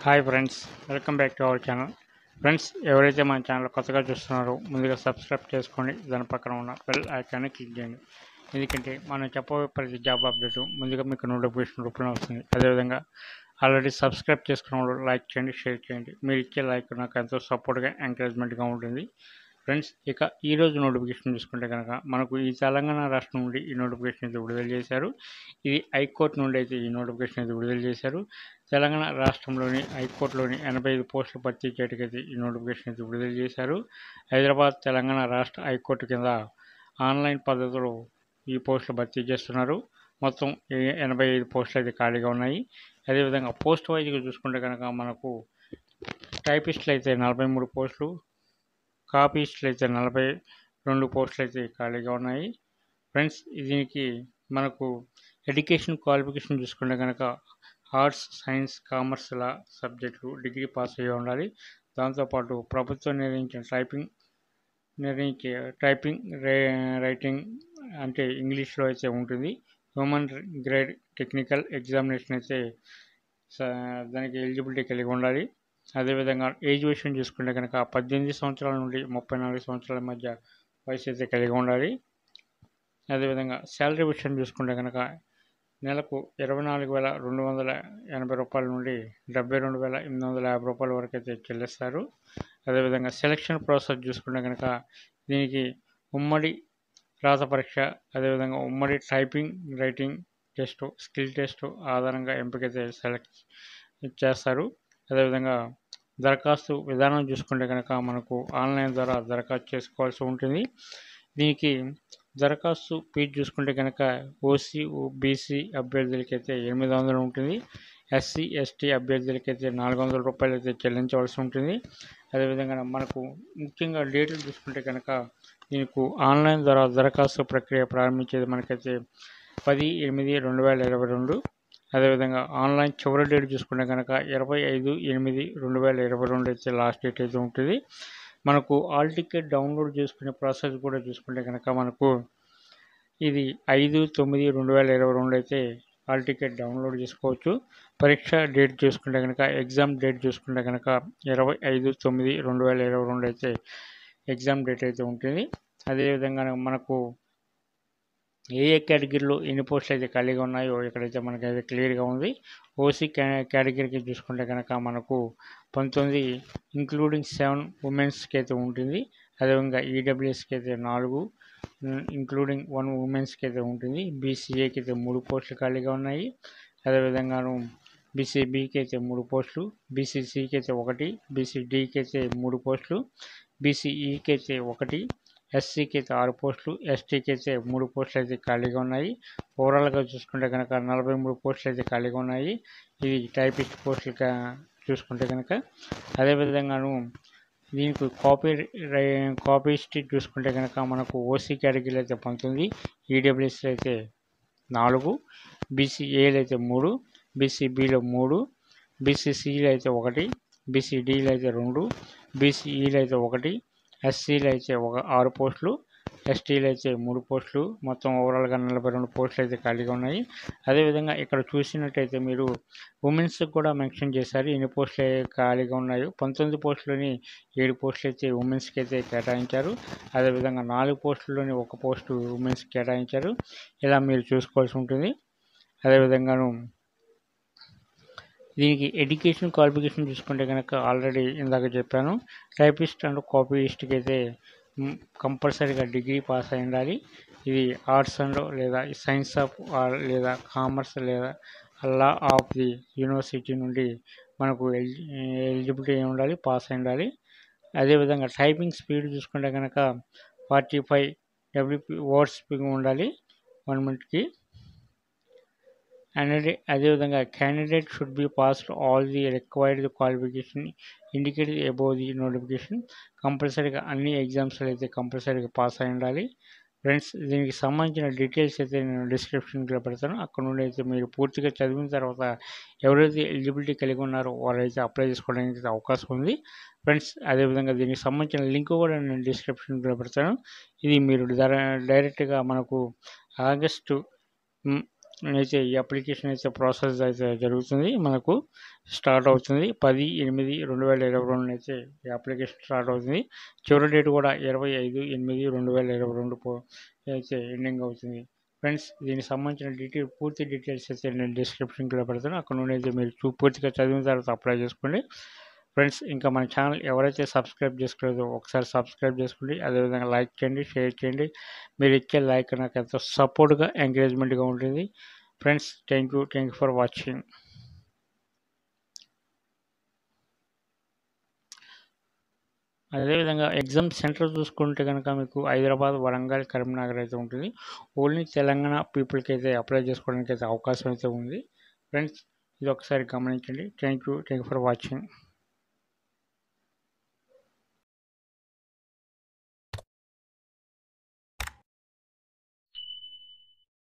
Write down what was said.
hi friends welcome back to our channel friends ఎవరైతే మన channel కొత్తగా చూస్తున్నారో ముందుగా సబ్స్క్రైబ్ చేసుకోండి దాని పక్కన ఉన్న బెల్ ఐకాన్ని క్లిక్ చేయండి ఎందుకంటే మనం చెప్పబోయే ప్రతి జాబ్ అప్డేట్ ముందుగా మీకు నోటిఫికేషన్ రూపంలో వస్తుంది అదేవిధంగా ఆల్రెడీ సబ్స్క్రైబ్ చేసుకున్న వాళ్ళు లైక్ చేయండి షేర్ చేయండి మీరు ఇచ్చే లైక్ నాకు ఎంతో సపోర్ట్గా ఎంకరేజ్మెంట్గా ఉంటుంది ఫ్రెండ్స్ ఇక ఈ రోజు నోటిఫికేషన్ చూసుకుంటే కనుక మనకు ఈ తెలంగాణ రాష్ట్రం నుండి ఈ నోటిఫికేషన్ అయితే విడుదల చేశారు ఇది హైకోర్టు నుండి అయితే ఈ నోటిఫికేషన్ అయితే విడుదల చేశారు తెలంగాణ రాష్ట్రంలోని హైకోర్టులోని ఎనభై ఐదు పోస్టులు భర్తీ చేయడానికి ఈ నోటిఫికేషన్ అయితే విడుదల చేశారు హైదరాబాద్ తెలంగాణ రాష్ట్ర హైకోర్టు కింద ఆన్లైన్ పద్ధతిలో ఈ పోస్టులు భర్తీ చేస్తున్నారు మొత్తం ఏ- ఎనభై ఐదు పోస్టులు అయితే ఖాళీగా ఉన్నాయి అదేవిధంగా పోస్ట్ వైజ్గా చూసుకుంటే కనుక మనకు టైపిస్టులు అయితే నలభై మూడు పోస్టులు కాపీస్టులు అయితే నలభై రెండు పోస్టులు అయితే ఖాళీగా ఉన్నాయి ఫ్రెండ్స్ దీనికి మనకు ఎడ్యుకేషన్ క్వాలిఫికేషన్ చూసుకుంటే కనుక ఆర్ట్స్ సైన్స్ కామర్స్ లా సబ్జెక్టులు డిగ్రీ పాస్ అయ్యి ఉండాలి దాంతోపాటు ప్రభుత్వం నిర్ణయించిన టైపింగ్ నిర్ణయించే టైపింగ్ రే- రైటింగ్ అంటే ఇంగ్లీష్లో అయితే ఉంటుంది హ్యూమన్ గ్రేడ్ టెక్నికల్ ఎగ్జామినేషన్ అయితే స- దానికి ఎలిజిబిలిటీ కలిగి ఉండాలి అదేవిధంగా ఏజ్ విషయం చూసుకుంటే కనుక పద్దెనిమిది సంవత్సరాల నుండి ముప్పై నాలుగు సంవత్సరాల మధ్య వయసు అయితే కలిగి ఉండాలి అదేవిధంగా శాలరీ విషయం చూసుకుంటే కనుక నెలకు ఇరవై నాలుగు వేల రెండు వందల ఎనభై రూపాయల నుండి డెబ్బై రెండు వేల ఎనిమిది వందల యాభై రూపాయల వరకు అయితే చెల్లిస్తారు అదేవిధంగా సెలక్షన్ ప్రాసెస్ చూసుకుంటే కనుక దీనికి ఉమ్మడి రాత పరీక్ష అదేవిధంగా ఉమ్మడి typing writing test skill test ఆధారంగా ఎంపికైతే సెలెక్ట్ చేస్తారు అదేవిధంగా దరఖాస్తు విధానం చూసుకుంటే కనుక మనకు ఆన్లైన్ ద్వారా దరఖాస్తు చేసుకోవాల్సి ఉంటుంది దీనికి దరఖాస్తు ఫీజు చూసుకుంటే కనుక ఓసీ బీసీ అభ్యర్థులకైతే ఎనిమిది వందలు ఉంటుంది ఎస్సీ ఎస్టీ అభ్యర్థులకైతే నాలుగు వందల రూపాయలు అయితే చెల్లించవలసి ఉంటుంది అదేవిధంగా మనకు ముఖ్యంగా డేట్లు చూసుకుంటే కనుక దీనికి ఆన్లైన్ ద్వారా దరఖాస్తు ప్రక్రియ ప్రారంభించేది మనకైతే పది ఎనిమిది రెండు వేల ఇరవై రెండు అదేవిధంగా ఆన్లైన్ చివరి డేట్ చూసుకుంటే కనుక ఇరవై ఐదు ఎనిమిది రెండు వేల ఇరవై రెండు అయితే లాస్ట్ డేట్ అయితే ఉంటుంది మనకు ఆల్ టికెట్ డౌన్లోడ్ చేసుకునే ప్రాసెస్ కూడా చూసుకుంటే కనుక మనకు ఇది ఐదు తొమ్మిది రెండు వేల ఇరవై రెండు అయితే ఆల్ టికెట్ డౌన్లోడ్ చేసుకోవచ్చు పరీక్ష డేట్ చూసుకుంటే కనుక ఎగ్జామ్ డేట్ చూసుకుంటే కనుక ఇరవై ఐదు తొమ్మిది రెండు వేల ఇరవై రెండు అయితే ఎగ్జామ్ డేట్ అయితే ఉంటుంది అదేవిధంగా మనకు ఏ ఏ కేటగిరీలో ఎన్ని పోస్టులు అయితే ఖాళీగా ఉన్నాయో ఇక్కడైతే మనకైతే క్లియర్గా ఉంది ఓసీ కే కేటగిరీకి చూసుకుంటే కనుక మనకు పంతొమ్మిది ఇంక్లూడింగ్ సెవెన్ ఉమెన్స్కి అయితే ఉంటుంది అదేవిధంగా ఈడబ్ల్యూఎస్కి అయితే నాలుగు ఇంక్లూడింగ్ వన్ ఉమెన్స్కి అయితే ఉంటుంది బీసీఏకి అయితే మూడు పోస్టులు ఖాళీగా ఉన్నాయి అదేవిధంగాను బీసీబీకి అయితే మూడు పోస్టులు బీసీసీకి అయితే ఒకటి బీసీడీకి అయితే మూడు పోస్టులు బీసీఈకి అయితే ఒకటి ఎస్సీకి అయితే ఆరు పోస్టులు ఎస్టీకి అయితే మూడు పోస్టులు అయితే ఖాళీగా ఉన్నాయి ఓవరాల్గా చూసుకుంటే కనుక నలభై మూడు పోస్టులు అయితే ఖాళీగా ఉన్నాయి ఇవి టైపిస్ట్ పోస్టులు కా- చూసుకుంటే కనుక అదేవిధంగాను దీనికి కాపీ రై- కాపీస్ట్ చూసుకుంటే కనుక మనకు ఓసీ కేటగిరీలో అయితే పంతొమ్మిది ఈడబ్ల్యూఎస్ అయితే నాలుగు బీసీఏలు అయితే మూడు బీసీబీలో మూడు బీసీసీలో అయితే ఒకటి బీసీడీలో అయితే రెండు బీసీఈలో అయితే ఒకటి ఎస్సీలో అయితే ఒక ఆరు పోస్టులు ఎస్టీలో అయితే మూడు పోస్టులు మొత్తం ఓవరాల్గా నలభై రెండు పోస్టులు అయితే ఖాళీగా ఉన్నాయి అదేవిధంగా ఇక్కడ చూసినట్టయితే మీరు ఉమెన్స్కి కూడా మెన్షన్ చేశారు ఎన్ని పోస్టులు అయితే ఖాళీగా ఉన్నాయో పంతొమ్మిది పోస్టులని ఏడు పోస్టులు అయితే ఉమెన్స్కి అయితే కేటాయించారు అదేవిధంగా నాలుగు పోస్టుల్లోని ఒక పోస్టు ఉమెన్స్కి కేటాయించారు ఇలా మీరు చూసుకోవాల్సి ఉంటుంది అదేవిధంగాను దీనికి ఎడ్యుకేషన్ క్వాలిఫికేషన్ చూసుకుంటే కనుక ఆల్రెడీ ఇందాక చెప్పాను టైపిస్ట్ అండ్ కాపీయిస్ట్కి అయితే కంపల్సరీగా డిగ్రీ పాస్ అయి ఉండాలి ఇది ఆర్ట్స్ అండ్ లేదా సైన్స్ ఆఫ్ ఆర్ లేదా కామర్స్ లేదా లా ఆఫ్ ది యూనివర్సిటీ నుండి మనకు ఎలి ఎలిజిబిలిటీ అయి ఉండాలి పాస్ అయి ఉండాలి అదేవిధంగా టైపింగ్ స్పీడ్ చూసుకుంటే కనుక ఫార్టీ ఫైవ్ డబ్ల్యూపీ వర్డ్స్ ఉండాలి వన్ మినిట్కి అండ్ అదేవిధంగా candidate should be passed all the required qualification indicated above the notification కంపల్సరీగా అన్ని ఎగ్జామ్స్లో అయితే కంపల్సరీగా పాస్ అయి ఉండాలి ఫ్రెండ్స్ దీనికి సంబంధించిన డీటెయిల్స్ అయితే నేను డిస్క్రిప్షన్లో పెడతాను అక్కడ నుండి అయితే మీరు పూర్తిగా చదివిన తర్వాత ఎవరైతే ఎలిజిబిలిటీ కలిగి ఉన్నారో వాళ్ళైతే అప్లై చేసుకోవడానికి అయితే అవకాశం ఉంది ఫ్రెండ్స్ అదేవిధంగా దీనికి సంబంధించిన లింక్ కూడా నేను డిస్క్రిప్షన్లో పెడతాను ఇది మీరు డైరెక్ట్గా మనకు ఆగస్టు మ్, అయితే ఈ అప్లికేషన్ అయితే ప్రాసెస్ అయితే జరుగుతుంది మనకు స్టార్ట్ అవుతుంది పది ఎనిమిది రెండు వేల ఇరవై రెండు అయితే ఈ అప్లికేషన్ స్టార్ట్ అవుతుంది చివరి డేట్ కూడా ఇరవై ఐదు ఎనిమిది రెండు వేల ఇరవై రెండు పో అయితే ఎండింగ్ అవుతుంది ఫ్రెండ్స్ దీనికి సంబంధించిన డీటెయిల్ పూర్తి డీటెయిల్స్ అయితే నేను డిస్క్రిప్షన్లో పెడతాను అక్కడ నుండి అయితే మీరు చూ పూర్తిగా చదివిన తర్వాత అప్లై చేసుకోండి ఫ్రెండ్స్ ఇంకా మన ఛానల్ ఎవరైతే సబ్స్క్రైబ్ చేసుకోలేదో ఒకసారి సబ్స్క్రైబ్ చేసుకోండి అదేవిధంగా లైక్ చేయండి షేర్ చేయండి మీరు ఇచ్చే లైక్ నాకు ఎంతో సపోర్ట్గా ఎంకరేజ్మెంట్గా ఉంటుంది friends thank you thank you for watching అదేవిధంగా ఎగ్జామ్ సెంటర్ చూసుకుంటే కనుక మీకు హైదరాబాద్ వరంగల్ కరీంనగర్ అయితే ఉంటుంది ఓన్లీ తెలంగాణ పీపుల్కి అయితే అప్లై చేసుకోవడానికి అయితే అవకాశం అయితే ఉంది ఫ్రెండ్స్ ఇది ఒకసారి గమనించండి thank you thank you for watching